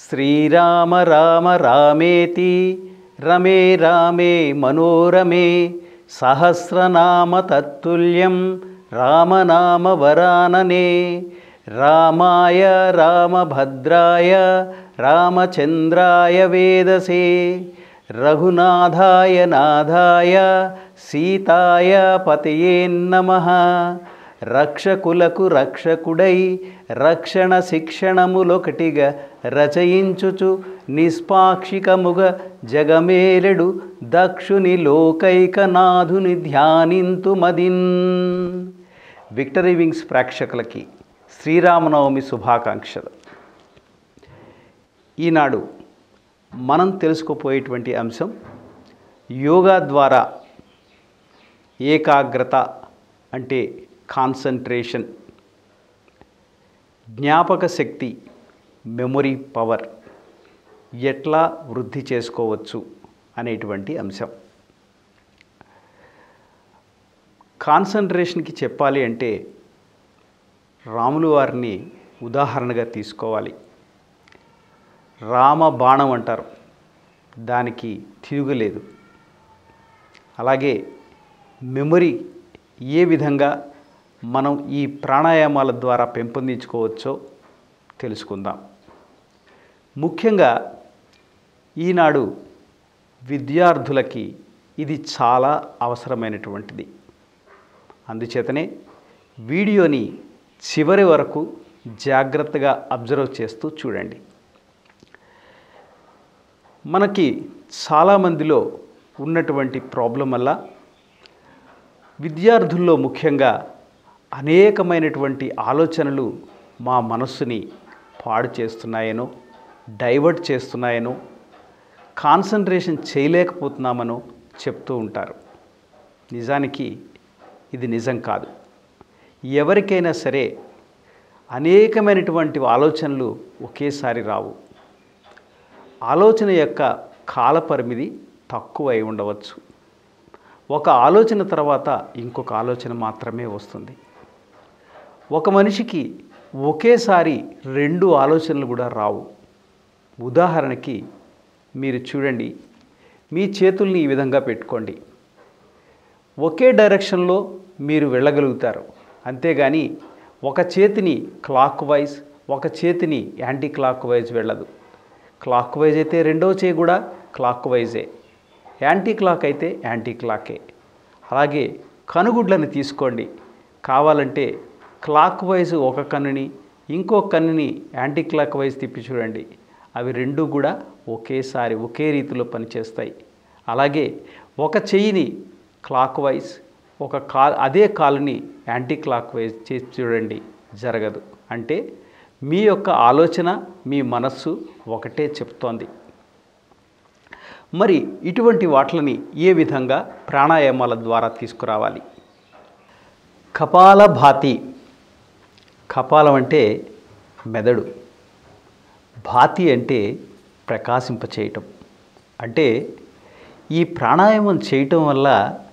శ్రీరామ రామ రామేతి రమే రామే మనోరమే సహస్రనామ తత్తుల్యం రామనామ వరాననే రామాయ రామభద్రాయ రామచంద్రాయ వేదసే రఘునాథాయ నాథాయ సీతాయ పతయే నమః రక్షకులకు రక్షకుడై రక్షణ శిక్షణములొకటిగా రచయించుచు నిష్పాక్షికముగ జగమేలెడు దక్షుని లోకైకనాథుని ధ్యానింతుమదిన్ విక్టరీ వింగ్స్ ప్రేక్షకులకి శ్రీరామనవమి శుభాకాంక్షలు ఈనాడు మనం తెలుసుకోపోయేటువంటి అంశం యోగా ద్వారా ఏకాగ్రత అంటే కాన్సన్ట్రేషన్ జ్ఞాపక శక్తి మెమొరీ పవర్ ఎట్లా వృద్ధి చేసుకోవచ్చు అనేటువంటి అంశం కాన్సన్ట్రేషన్కి చెప్పాలి అంటే రాములు వారిని ఉదాహరణగా తీసుకోవాలి రామ బాణం అంటారు దానికి తిరుగులేదు అలాగే మెమొరీ ఏ విధంగా మనం ఈ ప్రాణాయామాల ద్వారా పెంపొందించుకోవచ్చో తెలుసుకుందాం ముఖ్యంగా ఈనాడు విద్యార్థులకి ఇది చాలా అవసరమైనటువంటిది అందుచేతనే వీడియోని చివరి వరకు జాగ్రత్తగా అబ్జర్వ్ చేస్తూ చూడండి మనకి చాలామందిలో ఉన్నటువంటి ప్రాబ్లం వల్ల విద్యార్థుల్లో ముఖ్యంగా అనేకమైనటువంటి ఆలోచనలు మా మనస్సుని పాడు చేస్తున్నాయనో డైవర్ట్ చేస్తున్నాయనో కాన్సన్ట్రేషన్ చేయలేకపోతున్నామనో చెప్తూ ఉంటారు నిజానికి ఇది నిజం కాదు ఎవరికైనా సరే అనేకమైనటువంటి ఆలోచనలు ఒకేసారి రావు ఆలోచన యొక్క కాలపరిమితి తక్కువ అయి ఉండవచ్చు ఒక ఆలోచన తర్వాత ఇంకొక ఆలోచన మాత్రమే వస్తుంది ఒక మనిషికి ఒకేసారి రెండు ఆలోచనలు కూడా రావు ఉదాహరణకి మీరు చూడండి మీ చేతుల్ని ఈ విధంగా పెట్టుకోండి ఒకే డైరెక్షన్లో మీరు వెళ్ళగలుగుతారు అంతేగాని ఒక చేతిని క్లాక్ వైజ్ ఒక చేతిని యాంటీ క్లాక్ వైజ్ వెళ్ళదు క్లాక్ వైజ్ అయితే రెండో చేయి కూడా క్లాక్ వైజే యాంటీ క్లాక్ అయితే యాంటీ క్లాకే అలాగే కనుగుడ్లను తీసుకోండి కావాలంటే క్లాక్ వైజ్ ఒక కన్నుని ఇంకో కన్నుని యాంటీ క్లాక్ వైజ్ తిప్పి చూడండి అవి రెండు కూడా ఒకేసారి ఒకే రీతిలో పనిచేస్తాయి అలాగే ఒక చెయ్యిని క్లాక్ వైజ్ ఒక కా అదే కాలుని యాంటీ క్లాక్ వైజ్ చేసి చూడండి జరగదు అంటే మీ యొక్క ఆలోచన మీ మనస్సు ఒకటే చెప్తోంది మరి ఇటువంటి వాటిని ఏ విధంగా ప్రాణాయామాల ద్వారా తీసుకురావాలి కపాలభాతి కపాలం అంటే మెదడు భాతి అంటే ప్రకాశింప చేయటం అంటే ఈ ప్రాణాయామం చేయటం వల్ల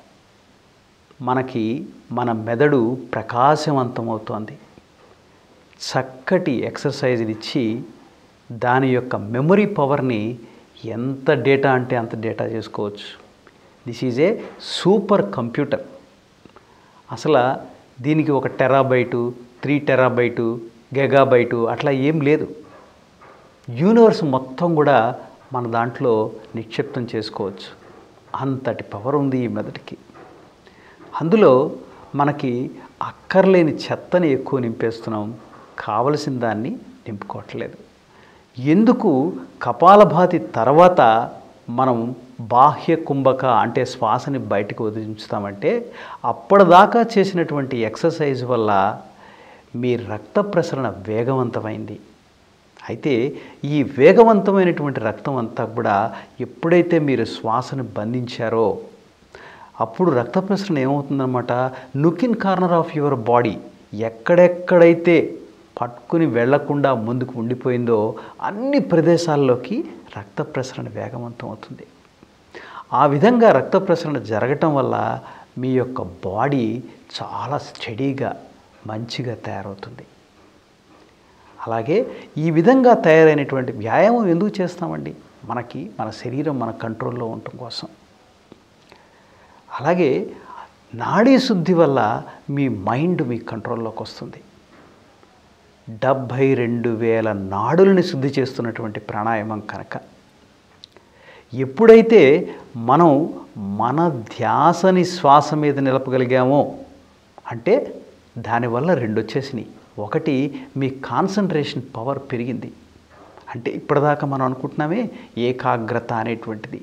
మనకి మన మెదడు ప్రకాశవంతమవుతోంది చక్కటి ఎక్సర్సైజ్ని ఇచ్చి దాని యొక్క మెమొరీ పవర్ని ఎంత డేటా అంటే అంత డేటా చేసుకోవచ్చు this is a super computer అసలు దీనికి ఒక టెరాబైటు త్రీ టెరాబైటు గెగాబైటు అట్లా ఏం లేదు యూనివర్స్ మొత్తం కూడా మన దాంట్లో నిక్షిప్తం చేసుకోవచ్చు అంతటి పవర్ ఉంది ఈ మెదడుకి అందులో మనకి అక్కర్లేని చెత్తని ఎక్కువ నింపేస్తున్నాం కావలసిన దాన్ని నింపుకోవట్లేదు ఎందుకు కపాలభాతి తర్వాత మనం బాహ్య కుంభక అంటే శ్వాసని బయటకు వదిలించుతామంటే అప్పటిదాకా చేసినటువంటి ఎక్సర్సైజ్ వల్ల మీ రక్త ప్రసరణ వేగవంతమైంది అయితే ఈ వేగవంతమైనటువంటి రక్తం అంతా కూడా ఎప్పుడైతే మీరు శ్వాసను బంధించారో అప్పుడు రక్త ప్రసరణ ఏమవుతుందన్నమాట nook and corner of your body ఎక్కడెక్కడైతే పట్టుకుని వెళ్లకుండా ముందుకు ఉండిపోయిందో అన్ని ప్రదేశాల్లోకి రక్త ప్రసరణ వేగవంతం అవుతుంది ఆ విధంగా రక్త ప్రసరణ జరగటం వల్ల మీ యొక్క బాడీ చాలా స్టడీగా మంచిగా తయారవుతుంది అలాగే ఈ విధంగా తయారైనటువంటి వ్యాయామం ఎందుకు చేస్తామండి మనకి మన శరీరం మన కంట్రోల్లో ఉండటం కోసం అలాగే నాడీ శుద్ధి వల్ల మీ మైండ్ మీ కంట్రోల్లోకి వస్తుంది డెబ్భై రెండు వేల నాడులని శుద్ధి చేస్తున్నటువంటి ప్రాణాయామం కనుక ఎప్పుడైతే మనం మన ధ్యాసని శ్వాస మీద నిలపగలిగామో అంటే దానివల్ల రెండు వచ్చేసినాయి ఒకటి మీ కాన్సన్ట్రేషన్ పవర్ పెరిగింది అంటే ఇప్పటిదాకా మనం అనుకుంటున్నామే ఏకాగ్రత అనేటువంటిది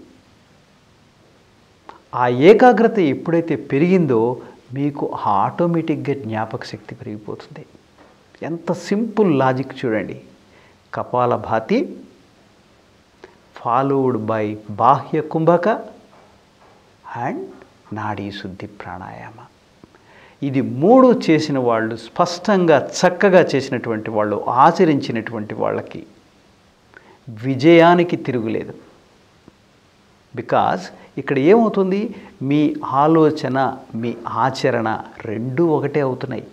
ఆ ఏకాగ్రత ఎప్పుడైతే పెరిగిందో మీకు ఆటోమేటిక్గా జ్ఞాపక శక్తి పెరిగిపోతుంది ఎంత సింపుల్ లాజిక్ చూడండి కపాలభాతి ఫాలోడ్ బై బాహ్య కుంభక అండ్ నాడీ శుద్ధి ప్రాణాయామ ఇది మూడు చేసిన వాళ్ళు స్పష్టంగా చక్కగా చేసినటువంటి వాళ్ళు ఆచరించినటువంటి వాళ్ళకి విజయానికి తిరుగులేదు బికాజ్ ఇక్కడ ఏమవుతుంది మీ ఆలోచన మీ ఆచరణ రెండూ ఒకటే అవుతున్నాయి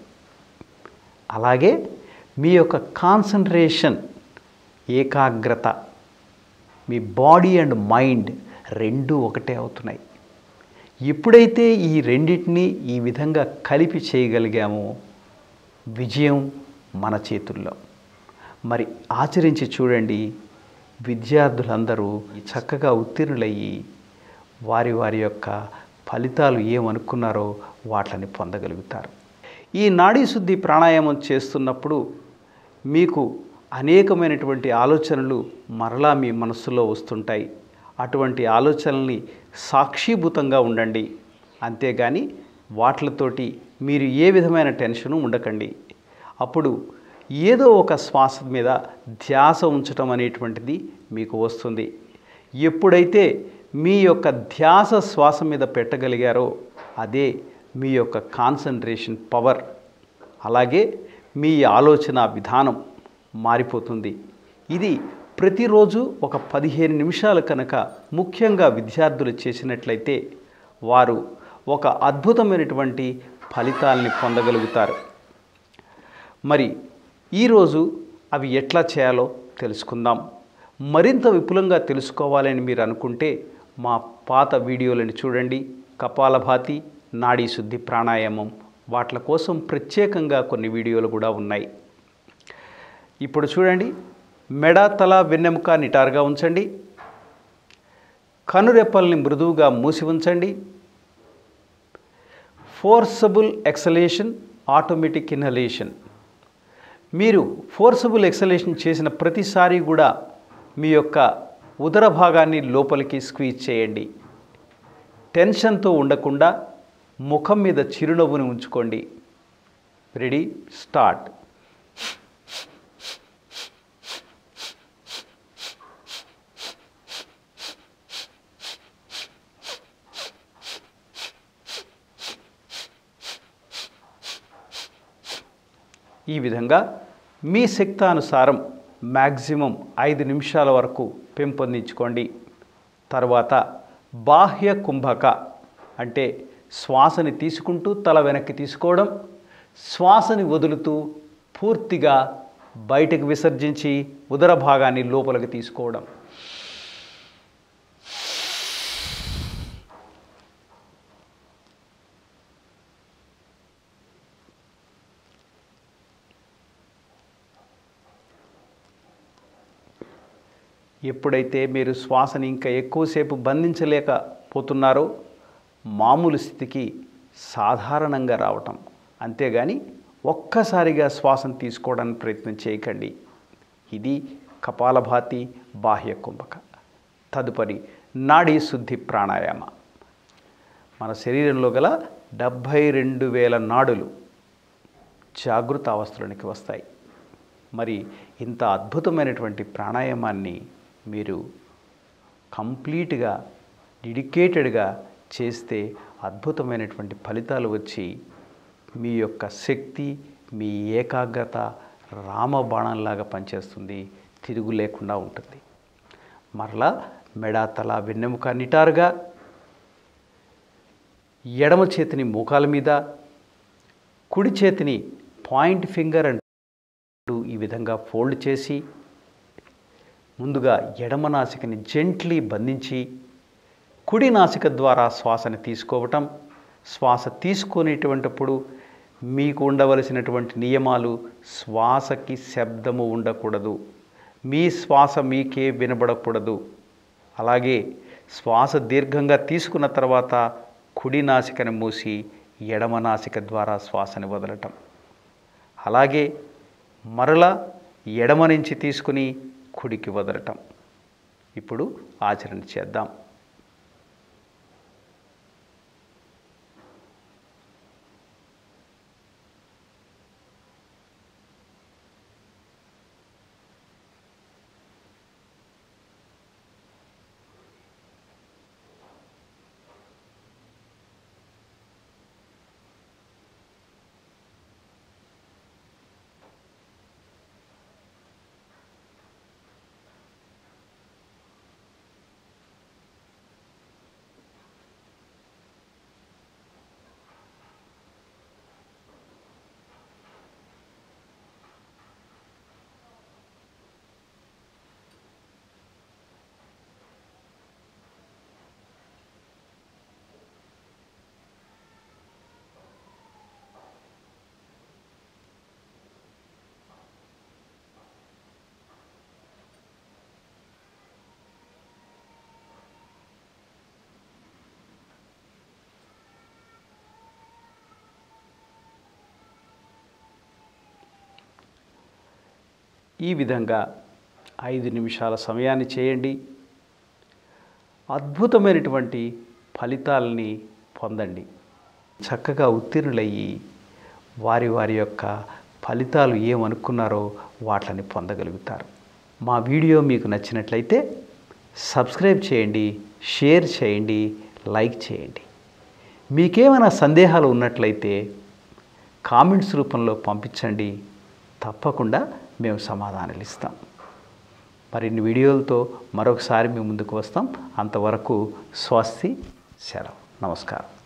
అలాగే మీ యొక్క కాన్సన్ట్రేషన్ ఏకాగ్రత మీ బాడీ అండ్ మైండ్ రెండూ ఒకటే అవుతున్నాయి ఎప్పుడైతే ఈ రెండింటినీ ఈ విధంగా కలిపి చేయగలిగామో విజయం మన చేతుల్లో మరి ఆచరించి చూడండి విద్యార్థులందరూ చక్కగా ఉత్తీర్ణులయ్యి వారి వారి యొక్క ఫలితాలు ఏమనుకున్నారో వాటిని పొందగలుగుతారు ఈ నాడీ శుద్ధి ప్రాణాయామం చేస్తున్నప్పుడు మీకు అనేకమైనటువంటి ఆలోచనలు మరలా మీ మనస్సులో వస్తుంటాయి అటువంటి ఆలోచనల్ని సాక్షిభూతంగా ఉండండి అంతేగాని వాటితోటి మీరు ఏ విధమైన టెన్షను ఉండకండి అప్పుడు ఏదో ఒక శ్వాస మీద ధ్యాస ఉంచటం అనేటువంటిది మీకు వస్తుంది ఎప్పుడైతే మీ యొక్క ధ్యాస శ్వాస మీద పెట్టగలిగారో అదే మీ యొక్క కాన్సన్ట్రేషన్ పవర్ అలాగే మీ ఆలోచన విధానం మారిపోతుంది ఇది ప్రతిరోజు ఒక పదిహేను నిమిషాలు కనుక ముఖ్యంగా విద్యార్థులు చేసినట్లయితే వారు ఒక అద్భుతమైనటువంటి ఫలితాల్ని పొందగలుగుతారు మరి ఈరోజు అవి ఎట్లా చేయాలో తెలుసుకుందాం మరింత విపులంగా తెలుసుకోవాలని మీరు అనుకుంటే మా పాత వీడియోలను చూడండి కపాలభాతి నాడీ శుద్ధి ప్రాణాయామం వాటి కోసం ప్రత్యేకంగా కొన్ని వీడియోలు కూడా ఉన్నాయి ఇప్పుడు చూడండి మెడ తల వెన్నెముక నిటారుగా ఉంచండి కనురెప్పల్ని మృదువుగా మూసి ఉంచండి ఫోర్సబుల్ ఎక్సలేషన్ ఆటోమేటిక్ ఇన్హలేషన్ మీరు ఫోర్సబుల్ ఎక్సలేషన్ చేసిన ప్రతిసారి కూడా మీ యొక్క ఉదర భాగాన్ని లోపలికి స్క్వీజ్ చేయండి టెన్షన్తో ఉండకుండా ముఖం మీద చిరునవ్వుని ఉంచుకోండి రెడీ స్టార్ట్ ఈ విధంగా మీ శక్తానుసారం మ్యాక్సిమం ఐదు నిమిషాల వరకు పెంపొందించుకోండి తర్వాత బాహ్య కుంభక అంటే శ్వాసని తీసుకుంటూ తల వెనక్కి తీసుకోవడం శ్వాసని వదులుతూ పూర్తిగా బయటకు విసర్జించి ఉదర భాగాన్ని లోపలికి తీసుకోవడం ఎప్పుడైతే మీరు శ్వాసని ఇంకా ఎక్కువసేపు బంధించలేకపోతున్నారో మామూలు స్థితికి సాధారణంగా రావటం అంతేగాని ఒక్కసారిగా శ్వాసను తీసుకోవడానికి ప్రయత్నం చేయకండి ఇది కపాలభాతి బాహ్య కుంభక తదుపరి నాడీ శుద్ధి ప్రాణాయామ మన శరీరంలో గల డెబ్భై రెండు వేల నాడులు జాగృత అవస్థలోనికి వస్తాయి మరి ఇంత అద్భుతమైనటువంటి ప్రాణాయామాన్ని మీరు కంప్లీట్గా డెడికేటెడ్గా చేస్తే అద్భుతమైనటువంటి ఫలితాలు వచ్చి మీ యొక్క శక్తి మీ ఏకాగ్రత రామబాణంలాగా పనిచేస్తుంది తిరుగు లేకుండా ఉంటుంది మరలా మెడ తల వెన్నెముక నిటారుగా ఎడమ చేతిని మోకాల మీద కుడి చేతిని పాయింట్ ఫింగర్ అండ్ ఈ విధంగా ఫోల్డ్ చేసి ముందుగా ఎడమ నాసికని జెంట్లీ బంధించి కుడి నాసిక ద్వారా శ్వాసని తీసుకోవటం శ్వాస తీసుకునేటువంటిప్పుడు మీకు ఉండవలసినటువంటి నియమాలు శ్వాసకి శబ్దము ఉండకూడదు మీ శ్వాస మీకే వినబడకూడదు అలాగే శ్వాస దీర్ఘంగా తీసుకున్న తర్వాత కుడి నాసికను మూసి ఎడమ నాసిక ద్వారా శ్వాసని వదలటం అలాగే మరలా ఎడమ నుంచి తీసుకుని కుడికి వదలటం ఇప్పుడు ఆచరణ చేద్దాం ఈ విధంగా ఐదు నిమిషాల సమయాన్ని చేయండి అద్భుతమైనటువంటి ఫలితాలని పొందండి చక్కగా ఉత్తీర్ణులయ్యి వారి వారి యొక్క ఫలితాలు ఏమనుకున్నారో వాటిని పొందగలుగుతారు మా వీడియో మీకు నచ్చినట్లయితే సబ్స్క్రైబ్ చేయండి షేర్ చేయండి లైక్ చేయండి మీకేమైనా సందేహాలు ఉన్నట్లయితే కామెంట్స్ రూపంలో పంపించండి తప్పకుండా మేము సమాధానాలు ఇస్తాం మరిన్ని వీడియోలతో మరొకసారి మీ ముందుకు వస్తాం అంతవరకు స్వస్తి సెలవు నమస్కారం